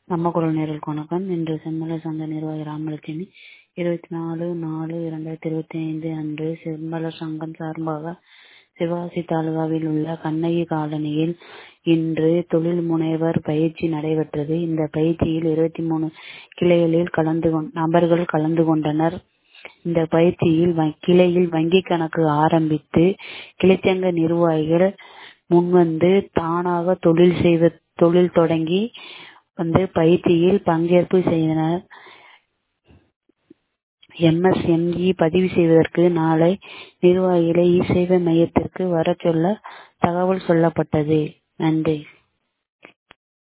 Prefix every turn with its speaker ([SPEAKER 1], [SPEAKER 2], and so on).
[SPEAKER 1] நம்ம குரல் நேரலுக்கு வணக்கம் இன்று செம்மல சங்க நிர்வாகி ராமலட்சுமி இருபத்தி நாலு நாலு இரண்டாயிரத்தி இருபத்தி ஐந்து அன்று செம்மலர் சங்கம் சார்பாக சிவகாசி தாலுகாவில் உள்ள கண்ணகி காலனியில் இன்று தொழில் முனைவர் பயிற்சி நடைபெற்றது இந்த பயிற்சியில் இருபத்தி மூணு கிளைகளில் கலந்து நபர்கள் கலந்து கொண்டனர் இந்த பயிற்சியில் கிளையில் வங்கி கணக்கு ஆரம்பித்து கிளைச்சங்க நிர்வாகிகள் முன்வந்து தானாக தொழில் செய்வ தொழில் தொடங்கி வந்து பயிற்சியில் பங்கேற்பு செய்தனர் எம்எஸ்எம்இ பதிவு செய்வதற்கு நாளை நிர்வாகிகளை இ சேவை மையத்திற்கு வர சொல்ல தகவல் சொல்லப்பட்டது நன்றி